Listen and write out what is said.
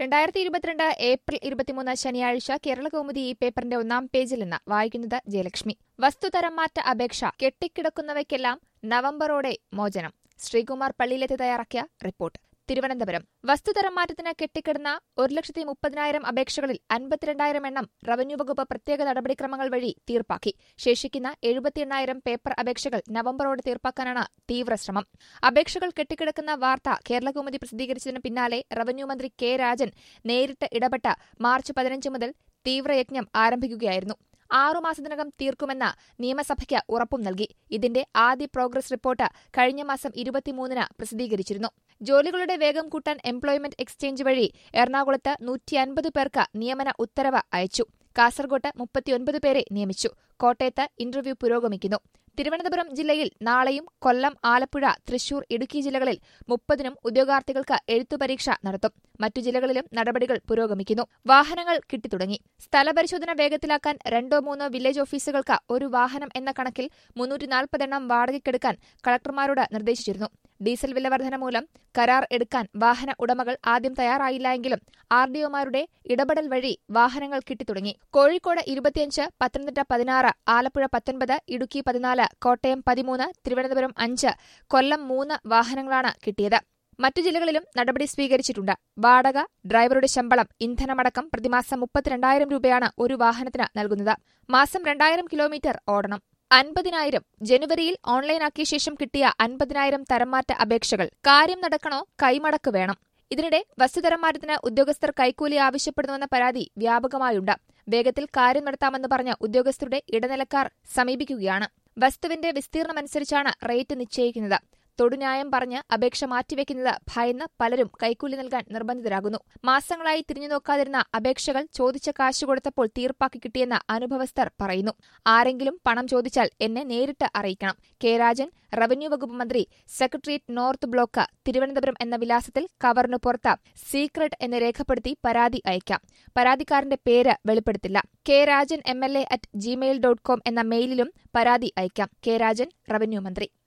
രണ്ടായിരത്തി ഇരുപത്തിരണ്ട് ഏപ്രിൽ ഇരുപത്തിമൂന്ന് ശനിയാഴ്ച കേരളകൗമുദി ഈ പേപ്പറിന്റെ ഒന്നാം പേജിൽ നിന്ന് വായിക്കുന്നത് ജയലക്ഷ്മി വസ്തുതരം മാറ്റ അപേക്ഷ കെട്ടിക്കിടക്കുന്നവയ്ക്കെല്ലാം നവംബറോടെ മോചനം ശ്രീകുമാർ പള്ളിയിലെത്തി തയ്യാറാക്കിയ റിപ്പോർട്ട് തിരുവനന്തപുരം വസ്തുതരം മാറ്റത്തിന് കെട്ടിക്കിടന്ന ഒരു ലക്ഷത്തി മുപ്പതിനായിരം അപേക്ഷകളിൽ അൻപത്തിരണ്ടായിരം എണ്ണം റവന്യൂ വകുപ്പ് പ്രത്യേക നടപടിക്രമങ്ങൾ വഴി തീർപ്പാക്കി ശേഷിക്കുന്ന എഴുപത്തിയെണ്ണായിരം പേപ്പർ അപേക്ഷകൾ നവംബറോടെ തീർപ്പാക്കാനാണ് തീവ്രശ്രമം അപേക്ഷകൾ കെട്ടിക്കിടക്കുന്ന വാർത്ത കേരളകൗമുദി പ്രസിദ്ധീകരിച്ചതിന് പിന്നാലെ റവന്യൂ മന്ത്രി കെ രാജൻ നേരിട്ട് ഇടപെട്ട മാർച്ച് പതിനഞ്ച് മുതൽ തീവ്രയജ്ഞം ആരംഭിക്കുകയായിരുന്നു ആറുമാസത്തിനകം തീർക്കുമെന്ന് നിയമസഭയ്ക്ക് ഉറപ്പും നൽകി ഇതിന്റെ ആദ്യ പ്രോഗ്രസ് റിപ്പോർട്ട് കഴിഞ്ഞ മാസം ഇരുപത്തിമൂന്നിന് പ്രസിദ്ധീകരിച്ചിരുന്നു ജോലികളുടെ വേഗം കൂട്ടാൻ എംപ്ലോയ്മെന്റ് എക്സ്ചേഞ്ച് വഴി എറണാകുളത്ത് നൂറ്റിയൻപത് പേർക്ക് നിയമന ഉത്തരവ് അയച്ചു കാസർകോട്ട് മുപ്പത്തിയൊൻപത് പേരെ നിയമിച്ചു കോട്ടയത്ത് ഇന്റർവ്യൂ പുരോഗമിക്കുന്നു തിരുവനന്തപുരം ജില്ലയിൽ നാളെയും കൊല്ലം ആലപ്പുഴ തൃശൂർ ഇടുക്കി ജില്ലകളിൽ മുപ്പതിനും ഉദ്യോഗാർത്ഥികൾക്ക് എഴുത്തുപരീക്ഷ നടത്തും മറ്റു ജില്ലകളിലും നടപടികൾ പുരോഗമിക്കുന്നു വാഹനങ്ങൾ കിട്ടിത്തുടങ്ങി സ്ഥലപരിശോധന വേഗത്തിലാക്കാൻ രണ്ടോ മൂന്നോ വില്ലേജ് ഓഫീസുകൾക്ക് ഒരു വാഹനം എന്ന കണക്കിൽ മുന്നൂറ്റി നാൽപ്പതെണ്ണം വാടകയ്ക്കെടുക്കാൻ കളക്ടർമാരോട് നിർദ്ദേശിച്ചിരുന്നു ഡീസൽ വിലവർധന മൂലം കരാർ എടുക്കാൻ വാഹന ഉടമകൾ ആദ്യം തയ്യാറായില്ല ആർ ഡിഒമാരുടെ ഇടപെടൽ വഴി വാഹനങ്ങൾ കിട്ടിത്തുടങ്ങി കോഴിക്കോട് ഇരുപത്തിയഞ്ച് പത്തനംതിട്ട പതിനാറ് ആലപ്പുഴ പത്തൊൻപത് ഇടുക്കി പതിനാല് കോട്ടയം പതിമൂന്ന് തിരുവനന്തപുരം അഞ്ച് കൊല്ലം മൂന്ന് വാഹനങ്ങളാണ് കിട്ടിയത് മറ്റു ജില്ലകളിലും നടപടി സ്വീകരിച്ചിട്ടുണ്ട് വാടക ഡ്രൈവറുടെ ശമ്പളം ഇന്ധനമടക്കം പ്രതിമാസം മുപ്പത്തിരണ്ടായിരം രൂപയാണ് ഒരു വാഹനത്തിന് നൽകുന്നത് മാസം രണ്ടായിരം കിലോമീറ്റർ ഓടണം അൻപതിനായിരം ജനുവരിയിൽ ഓൺലൈനാക്കിയ ശേഷം കിട്ടിയ അൻപതിനായിരം തരംമാറ്റ അപേക്ഷകൾ കാര്യം നടക്കണോ കൈമടക്ക് വേണം ഇതിനിടെ വസ്തുതരംമാറ്റത്തിന് ഉദ്യോഗസ്ഥർ കൈക്കൂലി ആവശ്യപ്പെടുന്നുവെന്ന പരാതി വ്യാപകമായുണ്ട് വേഗത്തിൽ കാര്യം നടത്താമെന്ന് പറഞ്ഞ് ഉദ്യോഗസ്ഥരുടെ ഇടനിലക്കാർ സമീപിക്കുകയാണ് വസ്തുവിന്റെ വിസ്തീർണമനുസരിച്ചാണ് റേറ്റ് നിശ്ചയിക്കുന്നത് തൊടുന്യായം പറഞ്ഞ് അപേക്ഷ മാറ്റിവെക്കുന്നത് ഭയന്ന് പലരും കൈക്കൂലി നൽകാൻ നിർബന്ധിതരാകുന്നു മാസങ്ങളായി തിരിഞ്ഞു നോക്കാതിരുന്ന അപേക്ഷകൾ ചോദിച്ച കാശ് കൊടുത്തപ്പോൾ തീർപ്പാക്കി കിട്ടിയെന്ന് അനുഭവസ്ഥർ പറയുന്നു ആരെങ്കിലും പണം ചോദിച്ചാൽ എന്നെ നേരിട്ട് അറിയിക്കണം കെ രാജൻ റവന്യൂ വകുപ്പ് മന്ത്രി സെക്രട്ടേറിയറ്റ് നോർത്ത് ബ്ലോക്ക് തിരുവനന്തപുരം എന്ന വിലാസത്തിൽ കവറിനു പുറത്ത് സീക്രട്ട് എന്ന് രേഖപ്പെടുത്തി പരാതി അയക്കാം പരാതിക്കാരന്റെ പേര് വെളിപ്പെടുത്തില്ല K Rajan M L A at Gmail dot com എന്ന മെയിലിലും പരാതി അയക്കാം കെ രാജൻ റവന്യൂ മന്ത്രി